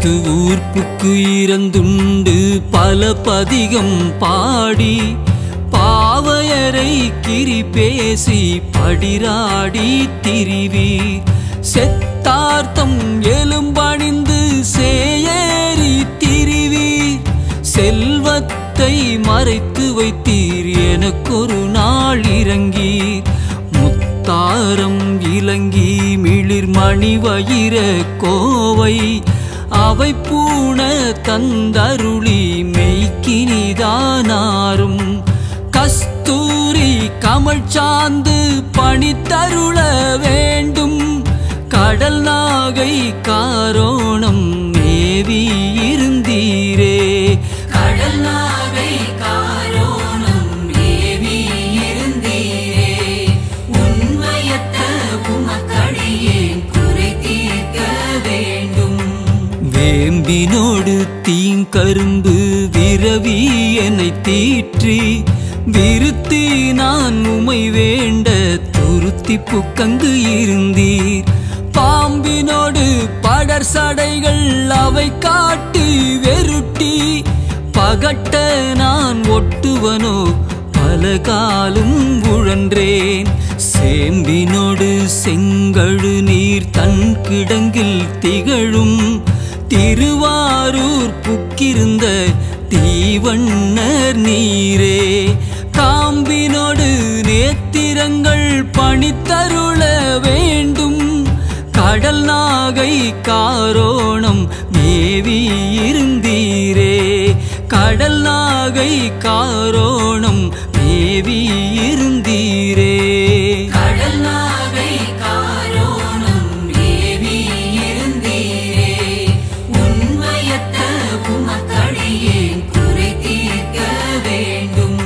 ஊர்ப்புக்கு இறந்துண்டு பல பதிகம் பாடி பாவையரை கிரி பேசி படிராடி திரிவீர் செத்தார்த்தம் எலும்பணிந்து சேயேறி திரிவீர் செல்வத்தை மறைத்து வைத்தீர் எனக்கொரு நாள் இறங்கீர் முத்தாரம் இலங்கி மிளிர் மணி வயிர கோவை அவை பூண தந்தருளி மெய்க்கினிதானாரும் கஸ்தூரி கமல் சாந்து பணித்தருள வேண்டும் கடல் நாகை காரோணம் மேவி இருந்தீரே கடல் நாகை காரோணம் மேவி இருந்தீரே உண்மையத்த உமக்கடியேன் குறை தீர்க்க வேண்டும் வேம்பினோடு தீங்கரும்பு விரவி என்னை தீற்றி விருத்தி நான் உமை வேண்ட துருத்தி புக்கங்கு இருந்தீர் பாம்பினோடு படர் சடைகள் அவை காட்டி வெருட்டி பகட்ட நான் ஒட்டுவனோ பல காலும் உழன்றேன் சேம்பினோடு செங்கழு நீர் தன் கிடங்கில் திகழும் திருவாரூர் புக்கிருந்த தீவண்ணர் நீரே காம்பினோடு நேத்திரங்கள் பணித்தருள வேண்டும் கடல் நாகை காரோணம் மேவி இருந்தீரே கடல் நாகை காரோணம் மேவி இருந்தீரே கடல் நாகை காரோணம் மேவி இருந்தீரே உண்மையத்த உமக்கடியேன் குறை தீர்க்க வேண்டும்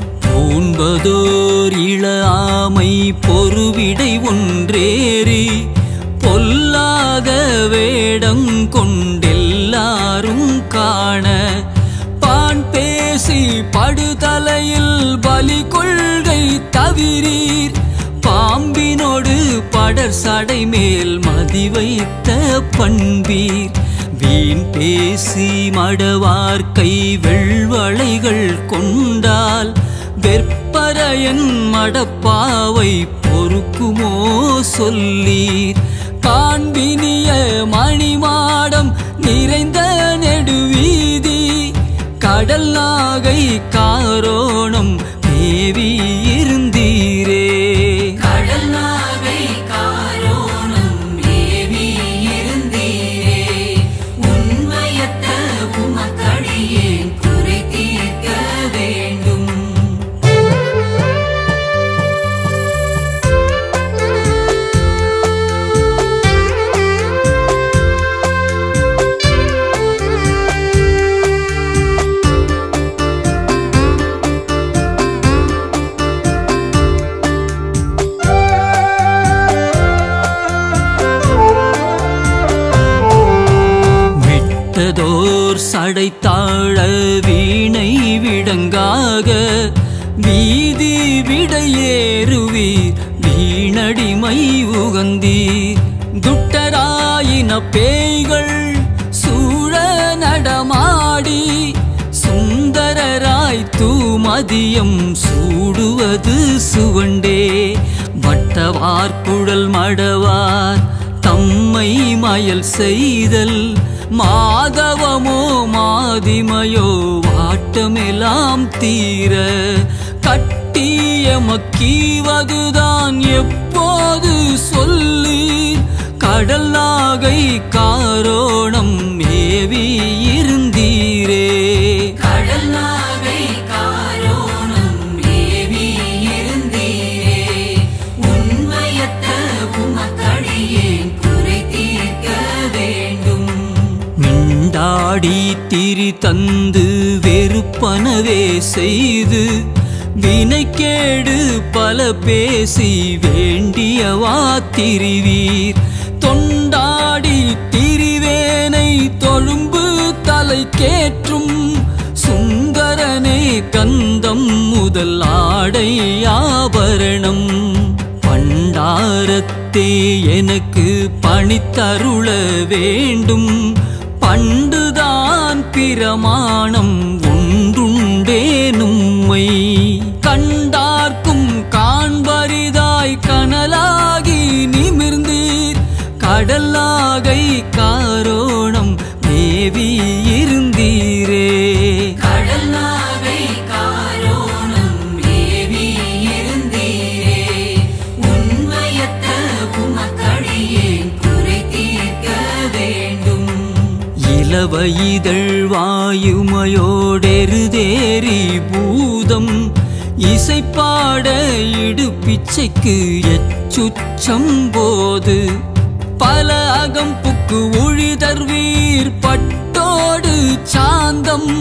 பூண்பதோர் இள ஆமை பொறுவிடை ஒன்றேறி பொல்லாத வேடம் கொண்டெல்லாரும் காண பான் பேசி படுதலையில் பலி கொள்கை தவிரீர் பாம்பினோடு படர் சடை மேல் மதி வைத்த பண்பீர் வீண் பேசி மடவார்க்கை வெள்வளைகள் கொண்டால் வெற்பரையன் மடப்பாவை பொறுக்குமோ சொல்லீர் காண்பினிய மணிமாடம் நிறைந்த நெடுவீதி கடல் நாகை காரோணம் மேவி இருந்தீரே கடல் நாகை காரோணம் மேவி இருந்தீரே உண்மையத்த உமக்கடியேன் குறை தீர்க்க வேண்டும் விட்டதோர் சடைத்தாழ வீணை விடங்காக வீதி விடையேறுவீர் வீணடிமை உகந்தீர் துட்டராயின பேய்கள் சூழ நடமாடி சுந்தரராய் தூமதியம் சூடுவது சுவண்டே வட்டவார்குழல் மடவார் தம்மை மயல் செய்தல் மாதவமோ மாதிமையோ வாட்டமெல்லாம் தீர கட்டிய மக்கீவதுதான் எப்போது சொல்லி கடல் நாகை காரோணம் மேவி இருந்தீரே கடல் நாகை காரோணம் மேவி இருந்தீரே உண்மையத்த உமக்கடியேன் குறை தீர்க்க வேண்டும் மிண்டாடி திரி தந்து வெறுப்பனவே செய்து வினைக்கேடு பல பேசி வேண்டியவா திரிவீர் தொண்டாடி திரிவேனை தொழும்பு தலை கேற்றும் சுந்தரனே கந்தம் முதல் ஆடை ஆபரணம் பண்டாரத்தே எனக்கு பணித்தருள வேண்டும் பண்டுதான் பிரமாணம் ஒன்றுண்டேனும்மை கண்டார்க்கும் காண்பரிதாய் கனலாகி நிமிர்ந்தீர் கடலாகை காரோணம் மேவி இருந்தீரே கடலாகை காரோணம் மேவி இருந்தீரே உண்மையத்த உமக்கடியேன் குறை தீர்க்க வேண்டும் இளவ இதழ் வாயுமையோடெருதேறி பூதம் இசைப்பாட இடுப்பிச்சைக்கு எச்சுச்சம் போது பல அகம்புக்கு ஒழிதர்வீர் பட்டோடு சாந்தம்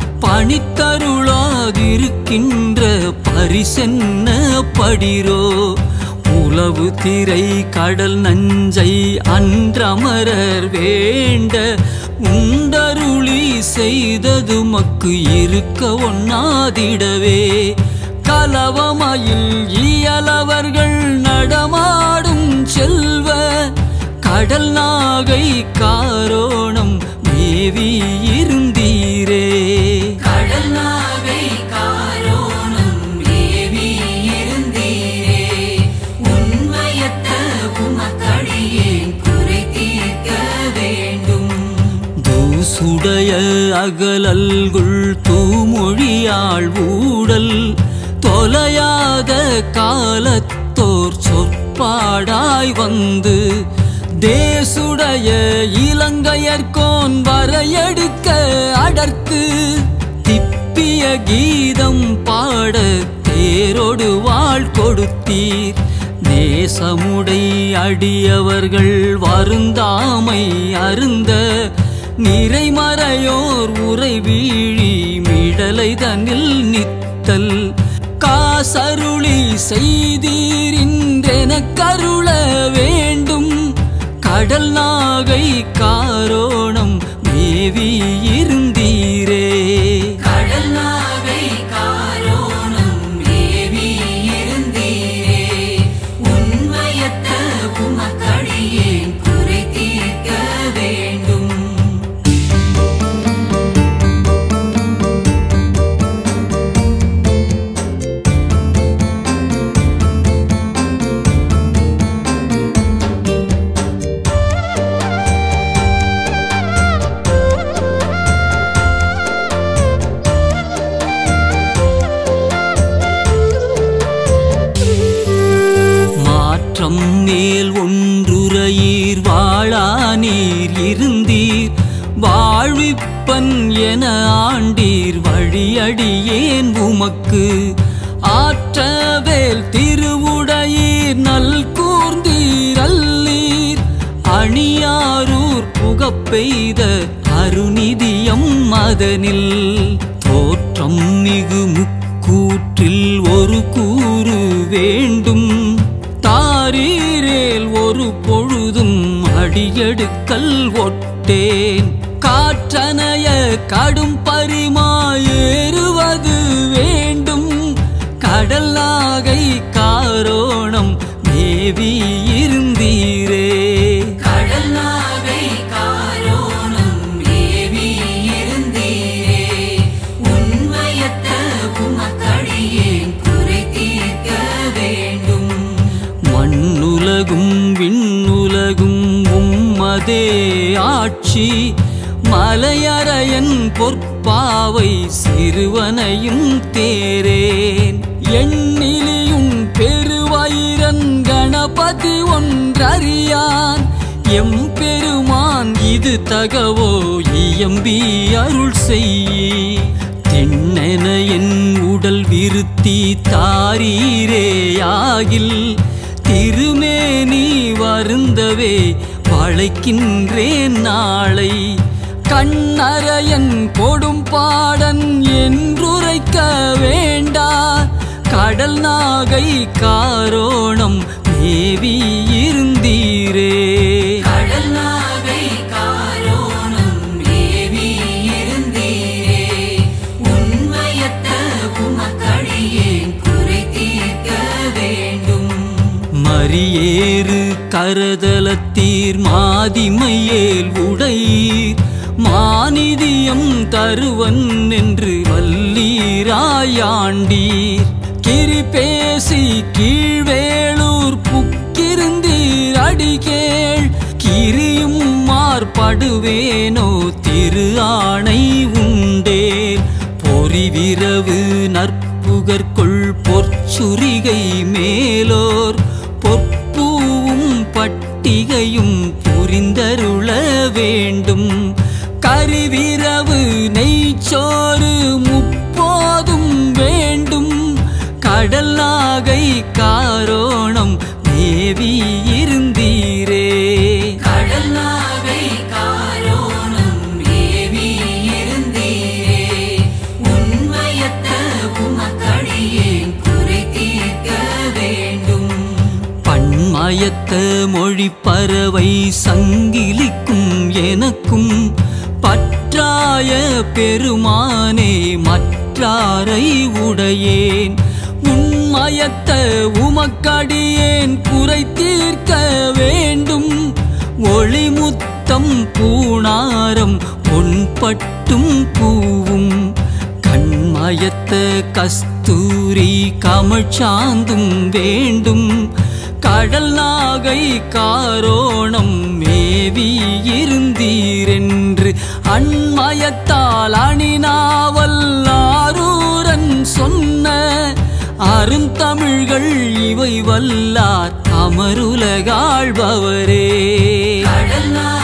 பணித்தருளாதிருக்கின்ற பரிசென்ன படிரோ உளவு திரை கடல் நஞ்சை அன்றமரர் வேண்ட உண்டருளி செய்தது மக்கு இருக்க ஒண்ணாதிடவே கலவமயில் இயலவர்கள் நடமாடும் செல்வ கடல் நாகை காரோணம் மேவி இருந்தீரே கடலாகை காரோணம் மேவி இருந்தீரே உண்மையத்த உமக்கடியேன் குறை தீர்க்க வேண்டும் தூசுடைய அகலல்குள் தூமொழியாள் ஊடல் தொலையாத காலத்தோர் சொற்பாடாய் வந்து தேசுடைய இலங்கையர்கோன் வரையெடுக்க அடர்த்து திப்பிய கீதம் பாட தேரோடு வாழ் கொடுத்தீர் நேசமுடை அடியவர்கள் வருந்தாமை அருந்த நிறைமறையோர் உரை வீழி மிடலை தனில் நித்தல் காசருளி செய்தீரின்றென கருள வேண்டும் கடல் நாகை காரோணம் மேவி இருந்தீரே கடலாகை காரோணம் மேவி இருந்தீரே உண்மையத்த உமக்கடியேன் குறை தீர்க்க வேண்டும் மாற்றம் மேல் ஒன்றுரையீர் வாழா நீர் இருந்தீர் வாழ்விப்பன் என ஆண்டீர் வழியடியேன் உமக்கு ஆற்றவேல் திருவுடையீர் நல் கூர்ந்தீர் அல்லீர் அணியாரூர் புகப்பெய்த அருணிதியம் மதனில் தோற்றம் மிகு முக்கூற்றில் ஒரு கூறு வேண்டும் தாரீரேல் ஒரு பொழுதும் அடியெடுக்கல் ஒட்டேன் காற்றனைய கடும் பரிமாயேறுவது வேண்டும் கடல் நாகை காரோணம் மேவி இருந்தீரே கடலாகை காரோணம் மேவி இருந்தீரே உண்மையத்த உமக்கடியேன் குறை தீர்க்க வேண்டும் மண்ணுலகும் விண்ணுலகும் உம்மதே ஆட்சி மலையறையன் பொற்பாவை சிறுவனையும் தேரேன் எண்ணிலியும் பெருவயிரன் கணபதி ஒன்றறியான் எம்பெருமான் இது தகவோ இயம்பி அருள் செய்யி திண்ணென என் உடல் விருத்தி தாரீரேயாகில் திருமேனி வருந்தவே வளைக்கின்றேன் நாளை கண்ணறையன் கொடும் பாடன் என்றுரைக்க வேண்டா கடல் நாகை காரோணம் மேவி இருந்தீரே கடலாகை காரோணம் மேவி இருந்தீரே உண்மையத்த உமக்கடியேன் குறை தீர்க்க வேண்டும் மரியேறு கரதலத்தீர் மாதிமையேல் உடையீர் மானிதியம் தருவன் என்று வல்லீராயாண்டீர் கிரி பேசி கீழ்வேளூர் புக்கிருந்தீர் அடிகேள் கிரியும் மார்படுவேனோ திரு ஆணை உண்டேல் பொறிவிரவு நற்புகர்கொள் பொற்சுரிகை மேலோர் பொற்பூவும் பட்டிகையும் புரிந்தருள வேண்டும் கரிவிரவு நெய்ச்சோறு முப்போதும் வேண்டும் கடல் நாகை காரோணம் மேவி இருந்தீரே கடல் நாகை காரோணம் மேவி இருந்தீரே உண்மையத்த உமக்கடியேன் குறை தீர்க்க வேண்டும் பன்மயத்த மொழி பறவை சங்கிலிக்கும் எனக்கும் பற்றாய பெருமானே மற்றாரை உடையேன் உண்மயத்த உமக்கடியேன் குறை தீர்க்க வேண்டும் ஒளிமுத்தம் பூணாரம் பொன்பட்டும் பூவும் கண்மயத்த கஸ்தூரி கமழ்ச்சாந்தும் வேண்டும் கடல் நாகை காரோணம் மேவி இருந்தீரென்று அண்மயத்தால் அணிநாவல் ஆரூரன் சொன்ன அருந்தமிழ்கள் இவை வல்லார் அமருலகாழ்பவரே கடல் நாகை